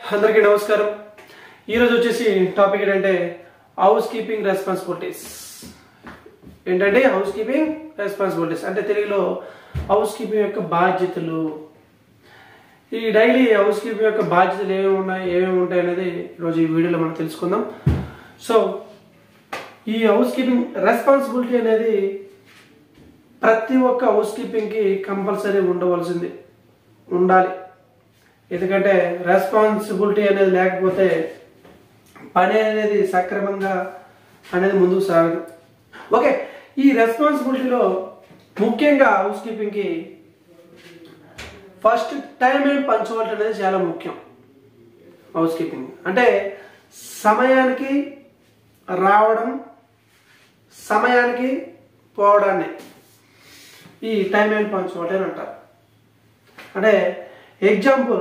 అందరికీ నమస్కారం ఈరోజు వచ్చేసి టాపిక్ ఏంటంటే హౌస్ కీపింగ్ రెస్పాన్సిబిలిటీస్ ఏంటంటే హౌస్ కీపింగ్ రెస్పాన్సిబిలిటీస్ అంటే తెలుగులో హౌస్ కీపింగ్ యొక్క బాధ్యతలు ఈ డైలీ హౌస్ కీపింగ్ యొక్క బాధ్యతలు ఏమేమి ఉన్నాయి ఏమేమి ఉంటాయి అనేది ఈరోజు ఈ వీడియోలో మనం తెలుసుకుందాం సో ఈ హౌస్ కీపింగ్ రెస్పాన్సిబిలిటీ అనేది ప్రతి ఒక్క హౌస్ కీపింగ్కి కంపల్సరీ ఉండవలసింది ఉండాలి ఎందుకంటే రెస్పాన్సిబిలిటీ అనేది లేకపోతే పని అనేది సక్రమంగా అనేది ముందుకు సాగదు ఓకే ఈ రెస్పాన్సిబిలిటీలో ముఖ్యంగా హౌస్ కీపింగ్కి ఫస్ట్ టైం అండ్ పంచువాలిటీ అనేది చాలా ముఖ్యం హౌస్ కీపింగ్ అంటే సమయానికి రావడం సమయానికి పోవడాన్ని ఈ టైం అండ్ పంచువాలిటీ అని అంటారు అంటే ఎగ్జాంపుల్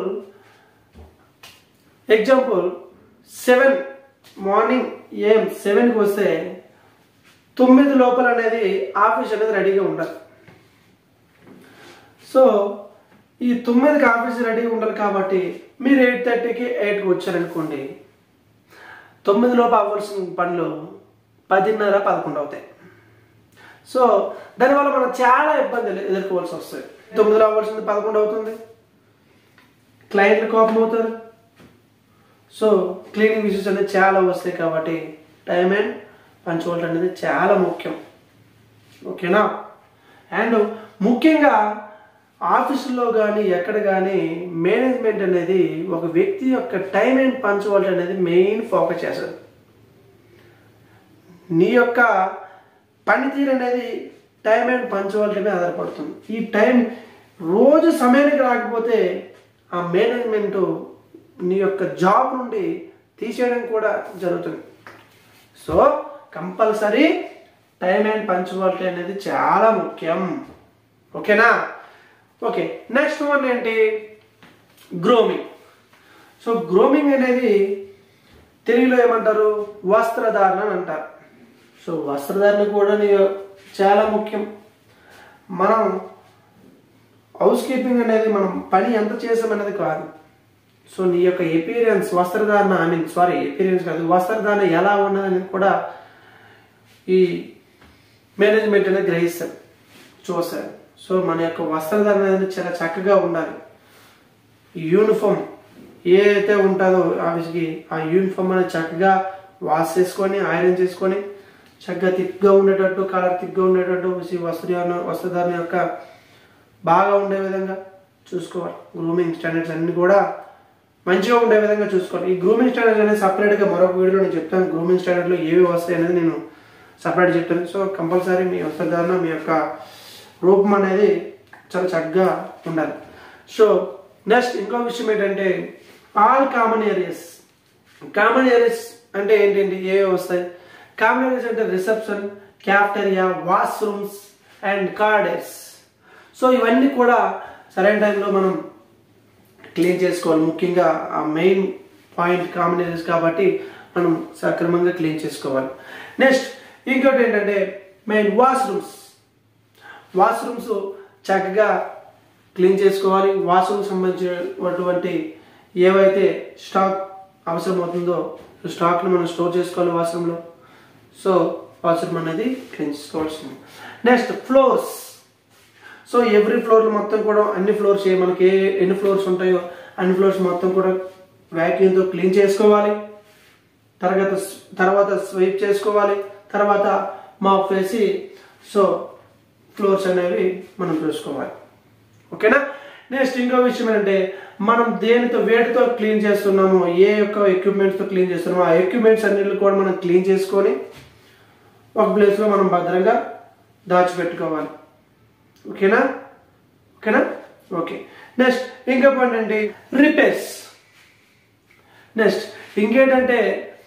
ఎగ్జాంపుల్ సెవెన్ మార్నింగ్ ఏం సెవెన్కి వస్తే తొమ్మిది లోపల అనేది ఆఫీస్ అనేది రెడీగా ఉండాలి సో ఈ తొమ్మిదికి ఆఫీస్ రెడీగా ఉండాలి కాబట్టి మీరు ఎయిట్ థర్టీకి ఎయిట్కి వచ్చారనుకోండి తొమ్మిది లోపు అవ్వాల్సిన పనులు పదిన్నర పదకొండు అవుతాయి సో దానివల్ల మనం చాలా ఇబ్బందులు ఎదుర్కోవాల్సి వస్తుంది తొమ్మిదిలో అవ్వాల్సింది పదకొండు అవుతుంది క్లయింట్లు కోపం అవుతారు సో క్లీనింగ్ ఇష్యూస్ అనేది చాలా వస్తాయి కాబట్టి టైం అండ్ పంచువాలిటీ అనేది చాలా ముఖ్యం ఓకేనా అండ్ ముఖ్యంగా ఆఫీసులో కానీ ఎక్కడ కానీ మేనేజ్మెంట్ అనేది ఒక వ్యక్తి యొక్క టైం అండ్ పంచువాలిటీ అనేది మెయిన్ ఫోకస్ చేస్తుంది నీ యొక్క పనితీరు అనేది టైం అండ్ పంచువాలిటీ మీద ఆధారపడుతుంది ఈ టైం రోజు సమయానికి రాకపోతే ఆ మేనేజ్మెంట్ నీ యొక్క జాబ్ నుండి తీసేయడం కూడా జరుగుతుంది so compulsory time and punctuality అనేది చాలా ముఖ్యం ఓకేనా ఓకే నెక్స్ట్ వన్ ఏంటి గ్రోమింగ్ సో గ్రోమింగ్ అనేది తెలుగులో ఏమంటారు వస్త్రధారణ అని అంటారు సో వస్త్రధారణ కూడా నీ చాలా ముఖ్యం మనం హౌస్ కీపింగ్ అనేది మనం పని ఎంత చేసామనేది కాదు సో నీ యొక్క ఎపీరియన్స్ వస్త్రధారణ ఐ మీన్ సారీ ఎపీరియన్స్ కాదు వస్త్రధారణ ఎలా ఉన్నదని కూడా ఈ మేనేజ్మెంట్ అనేది గ్రహిస్తారు చూస్తారు సో మన యొక్క వస్త్రధారణ అనేది చాలా చక్కగా ఉండాలి యూనిఫామ్ ఏ అయితే ఉంటుందో ఆఫీస్కి ఆ యూనిఫామ్ అనేది చక్కగా వాష్ చేసుకొని ఐరన్ చేసుకొని చక్కగా థిక్గా ఉండేటట్టు కలర్ థిక్గా ఉండేటట్టు ఈ వస్త్రధారణ వస్త్రధారణ యొక్క బాగా ఉండే విధంగా చూసుకోవాలి గ్రూమింగ్ స్టాండర్డ్స్ అన్ని కూడా మంచిగా ఉండే విధంగా చూసుకోవాలి ఈ గ్రూమింగ్ స్టాండర్డ్స్ అనేది సపరేట్గా మరొక వీడియోలో నేను చెప్తాను గ్రూమింగ్ స్టాండర్డ్లో ఏవి వస్తాయి అనేది నేను సపరేట్ చెప్తాను సో కంపల్సరీ మీ వస్త్రధారణ మీ యొక్క రూపం అనేది చాలా చక్కగా ఉండాలి సో నెక్స్ట్ ఇంకో విషయం ఏంటంటే all common areas common areas అంటే ఏంటంటే ఏవే వస్తాయి కామన్ ఏరియాస్ అంటే reception cafeteria washrooms and corridors so ఇవన్నీ కూడా సరైన టైంలో మనం క్లీన్ చేసుకోవాలి ముఖ్యంగా ఆ మెయిన్ పాయింట్ కామన్ ఏరియాస్ కాబట్టి మనం సక్రమంగా క్లీన్ చేసుకోవాలి నెక్స్ట్ ఇంకోటి ఏంటంటే మెయిన్ వాష్రూమ్స్ వాష్రూమ్స్ చక్కగా క్లీన్ చేసుకోవాలి వాష్రూమ్ సంబంధించినటువంటి ఏవైతే స్టాక్ అవసరం అవుతుందో స్టాక్ను మనం స్టోర్ చేసుకోవాలి వాష్రూమ్లో సో వాష్రూమ్ అనేది క్లీన్ చేసుకోవాల్సింది next floors so every floor మొత్తం కూడా అన్ని ఫ్లోర్స్ ఏ మనకి ఏ ఎన్ని ఫ్లోర్స్ ఉంటాయో అన్ని ఫ్లోర్స్ మొత్తం కూడా వ్యాక్యూమ్తో క్లీన్ చేసుకోవాలి తర్వాత తర్వాత స్వీప్ చేసుకోవాలి తర్వాత మాప్ వేసి సో ఫ్లోర్స్ అనేవి మనం చూసుకోవాలి ఓకేనా నెక్స్ట్ ఇంకో విషయం ఏంటంటే మనం దేనితో వేటితో క్లీన్ చేస్తున్నామో ఏ యొక్క ఎక్విప్మెంట్స్తో క్లీన్ చేస్తున్నామో ఆ ఎక్విప్మెంట్స్ అన్నిటి కూడా మనం క్లీన్ చేసుకొని ఒక ప్లేస్లో మనం భద్రంగా దాచిపెట్టుకోవాలి ఓకేనా ఓకేనా ఓకే నెక్స్ట్ ఇంకా పాయింట్ ఏంటి రిపేర్స్ నెక్స్ట్ ఇంకేంటంటే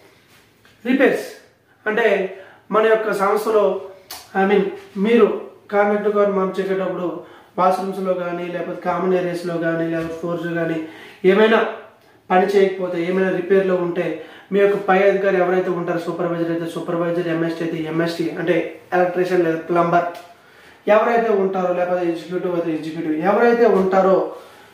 రిపేర్స్ అంటే మన యొక్క సంస్థలో ఐ మీన్ మీరు కార్మికులు గారు మనం చేసేటప్పుడు వాష్రూమ్స్లో కానీ లేకపోతే కామన్ ఏరియాస్లో కానీ లేకపోతే ఫ్లోర్స్ కానీ ఏమైనా పని చేయకపోతే ఏమైనా రిపేర్లో ఉంటే మీ యొక్క పై అధికారి ఎవరైతే ఉంటారో సూపర్వైజర్ అయితే సూపర్వైజర్ ఎంఎస్టీ అయితే ఎంఎస్టీ అంటే ఎలక్ట్రీషియన్ లేదా ప్లంబర్ ఎవరైతే ఉంటారో లేకపోతే ఎగ్జిక్యూటివ్ అయితే ఎగ్జిక్యూటివ్ ఎవరైతే ఉంటారో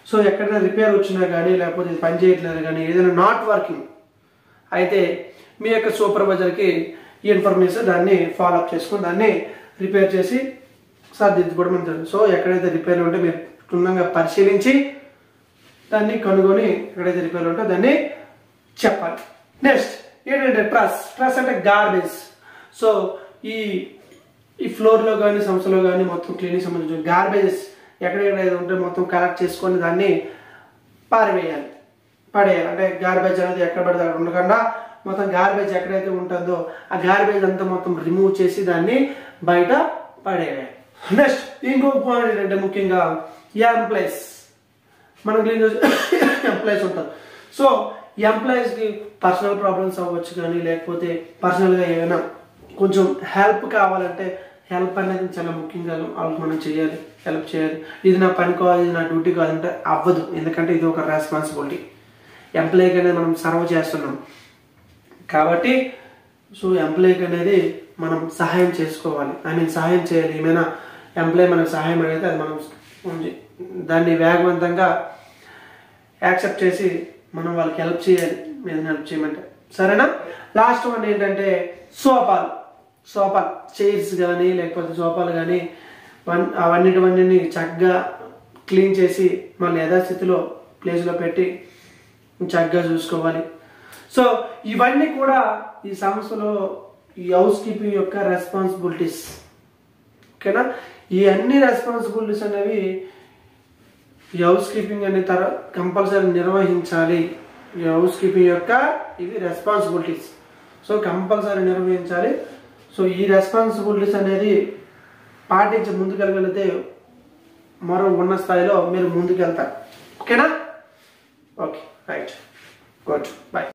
సో ఎక్కడైనా రిపేర్ వచ్చినా కానీ లేకపోతే ఇది పని చేయట్లేదు కానీ ఏదైనా నాట్ వర్కింగ్ అయితే మీ యొక్క సూపర్వైజర్కి ఈ ఇన్ఫర్మేషన్ దాన్ని ఫాలోఅప్ చేసుకుని దాన్ని రిపేర్ చేసి సర్దిద్దుకోవడం జరుగుతుంది సో ఎక్కడైతే రిపేర్లు ఉంటే మీరు క్షుణ్ణంగా పరిశీలించి దాన్ని కనుగొని ఎక్కడైతే రిపేర్లు ఉంటే దాన్ని చెప్పాలి నెక్స్ట్ ఏంటంటే ట్రస్ ట్రస్ అంటే గార్బేజ్ సో ఈ ఈ ఫ్లోర్లో కానీ సంస్థలో కానీ మొత్తం క్లీనింగ్ సంబంధించిన గార్బేజెస్ ఎక్కడెక్కడ ఉంటే మొత్తం కలెక్ట్ చేసుకొని దాన్ని పారివేయాలి పడేయాలి అంటే గార్బేజ్ అనేది ఎక్కడ పడితే అక్కడ ఉండకుండా మొత్తం గార్బేజ్ ఎక్కడైతే ఉంటుందో ఆ గార్బేజ్ అంతా మొత్తం రిమూవ్ చేసి దాన్ని బయట పడేయాలి నెక్స్ట్ ఇంకొక పాయింట్ ఏంటంటే ముఖ్యంగా ఎంప్లాయీస్ మనం క్లీన్ చేసి ఎంప్లాయీస్ ఉంటారు సో ఎంప్లాయీస్కి పర్సనల్ ప్రాబ్లమ్స్ అవ్వచ్చు కానీ లేకపోతే పర్సనల్గా ఏమైనా కొంచెం హెల్ప్ కావాలంటే హెల్ప్ అనేది చాలా ముఖ్యంగా వాళ్ళకి మనం చేయాలి హెల్ప్ చేయాలి ఇది నా పని కాదు ఇది నా డ్యూటీ కాదంటే అవ్వదు ఎందుకంటే ఇది ఒక రెస్పాన్సిబిలిటీ ఎంప్లాయీకి అనేది మనం సర్వ్ చేస్తున్నాం కాబట్టి సో ఎంప్లాయీకి అనేది మనం సహాయం చేసుకోవాలి ఐ మీన్ సహాయం చేయాలి ఏమైనా ఎంప్లాయీ మనకు సహాయం అడిగితే అది మనం ఉంది. దాన్ని వేగవంతంగా యాక్సెప్ట్ చేసి మనం వాళ్ళకి హెల్ప్ చేయాలి ఏదైనా హెల్ప్ చేయమంటే సరేనా లాస్ట్ వన్ ఏంటంటే సోపాలు సోపాలు చైర్స్ కానీ లేకపోతే సోపాలు కానీ వన్ అవన్నిటివన్నీ చక్కగా క్లీన్ చేసి మళ్ళీ యథాస్థితిలో ప్లేస్లో పెట్టి చక్కగా చూసుకోవాలి సో ఇవన్నీ కూడా ఈ సంస్థలో ఈ హౌస్ కీపింగ్ యొక్క రెస్పాన్సిబిలిటీస్ ఓకేనా ఈ అన్ని రెస్పాన్సిబిలిటీస్ అనేవి ఈ హౌస్ కీపింగ్ అనే తర కంపల్సరీ నిర్వహించాలి ఈ హౌస్ కీపింగ్ యొక్క ఇవి రెస్పాన్సిబిలిటీస్ సో కంపల్సరీ నిర్వహించాలి సో ఈ రెస్పాన్సిబిలిటీస్ అనేది పాటించి ముందుకెళ్ళగలిగితే మరో ఉన్న స్థాయిలో మీరు ముందుకెళ్తారు ఓకేనా ఓకే రైట్ గుడ్ బాయ్